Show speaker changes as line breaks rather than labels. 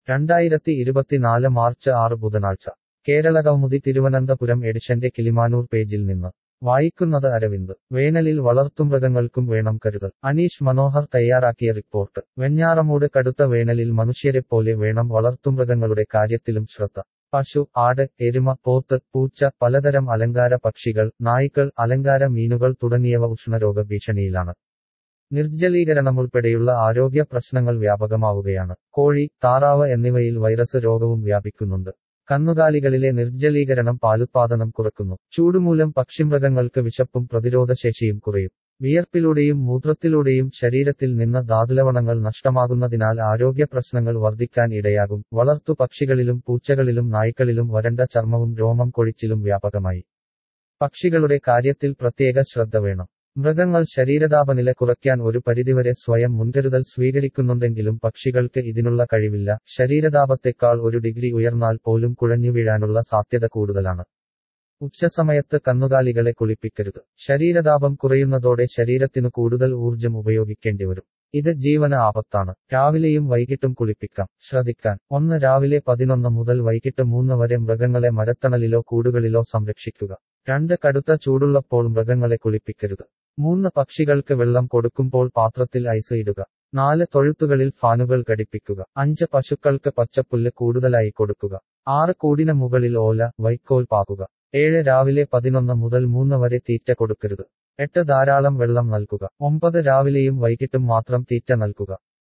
രണ്ടായിരത്തി ഇരുപത്തിനാല് മാർച്ച് ആറ് ബുധനാഴ്ച കേരളകൗമുദി തിരുവനന്തപുരം എഡിഷന്റെ കിളിമാനൂർ പേജിൽ നിന്ന് വായിക്കുന്നത് അരവിന്ദ് വേനലിൽ വളർത്തുമൃഗങ്ങൾക്കും വേണം കരുതൽ അനീഷ് മനോഹർ തയ്യാറാക്കിയ റിപ്പോർട്ട് വെഞ്ഞാറമൂട് കടുത്ത വേനലിൽ മനുഷ്യരെപ്പോലെ വേണം വളർത്തുമൃഗങ്ങളുടെ കാര്യത്തിലും ശ്രദ്ധ പശു ആട് എരുമ പോത്ത് പൂച്ച പലതരം അലങ്കാര പക്ഷികൾ നായ്ക്കൾ അലങ്കാര മീനുകൾ തുടങ്ങിയവ ഉഷ്ണരോഗ ഭീഷണിയിലാണ് നിർജ്ജലീകരണമുൾപ്പെടെയുള്ള ആരോഗ്യ പ്രശ്നങ്ങൾ വ്യാപകമാവുകയാണ് കോഴി താറാവ് എന്നിവയിൽ വൈറസ് രോഗവും വ്യാപിക്കുന്നുണ്ട് കന്നുകാലികളിലെ നിർജ്ജലീകരണം പാലുത്പാദനം കുറക്കുന്നു ചൂടുമൂലം പക്ഷിമൃഗങ്ങൾക്ക് വിശപ്പും പ്രതിരോധശേഷിയും കുറയും വിയർപ്പിലൂടെയും മൂത്രത്തിലൂടെയും ശരീരത്തിൽ നിന്ന് ധാതുലവണങ്ങൾ നഷ്ടമാകുന്നതിനാൽ ആരോഗ്യ പ്രശ്നങ്ങൾ വർദ്ധിക്കാൻ ഇടയാകും വളർത്തു പക്ഷികളിലും പൂച്ചകളിലും നായ്ക്കളിലും വരണ്ട ചർമ്മവും രോമം കൊഴിച്ചിലും വ്യാപകമായി പക്ഷികളുടെ കാര്യത്തിൽ പ്രത്യേക ശ്രദ്ധ വേണം മൃഗങ്ങൾ ശരീരതാപനില കുറയ്ക്കാൻ ഒരു പരിധിവരെ സ്വയം മുൻകരുതൽ സ്വീകരിക്കുന്നുണ്ടെങ്കിലും പക്ഷികൾക്ക് ഇതിനുള്ള കഴിവില്ല ശരീരതാപത്തെക്കാൾ ഒരു ഡിഗ്രി ഉയർന്നാൽ പോലും കുഴഞ്ഞു വീഴാനുള്ള സാധ്യത കൂടുതലാണ് ഉച്ചസമയത്ത് കന്നുകാലികളെ കുളിപ്പിക്കരുത് ശരീരതാപം കുറയുന്നതോടെ ശരീരത്തിനു കൂടുതൽ ഊർജം ഉപയോഗിക്കേണ്ടി വരും ഇത് ജീവന ആപത്താണ് രാവിലെയും വൈകിട്ടും കുളിപ്പിക്കാം ശ്രദ്ധിക്കാൻ ഒന്ന് രാവിലെ പതിനൊന്ന് മുതൽ വൈകിട്ട് മൂന്ന് വരെ മൃഗങ്ങളെ മരത്തണലിലോ കൂടുകളിലോ സംരക്ഷിക്കുക രണ്ട് കടുത്ത ചൂടുള്ളപ്പോൾ മൃഗങ്ങളെ കുളിപ്പിക്കരുത് മൂന്ന് പക്ഷികൾക്ക് വെള്ളം കൊടുക്കുമ്പോൾ പാത്രത്തിൽ ഐസ് ഇടുക നാല് തൊഴുത്തുകളിൽ ഫാനുകൾ ഘടിപ്പിക്കുക അഞ്ച് പശുക്കൾക്ക് പച്ചപ്പുല്ല് കൂടുതലായി കൊടുക്കുക ആറ് കൂടിന് മുകളിൽ ഓല വൈക്കോൽ പാകുക ഏഴ് രാവിലെ പതിനൊന്ന് മുതൽ മൂന്ന് വരെ തീറ്റ കൊടുക്കരുത് എട്ട് ധാരാളം വെള്ളം നൽകുക ഒമ്പത് രാവിലെയും വൈകിട്ടും മാത്രം തീറ്റ നൽകുക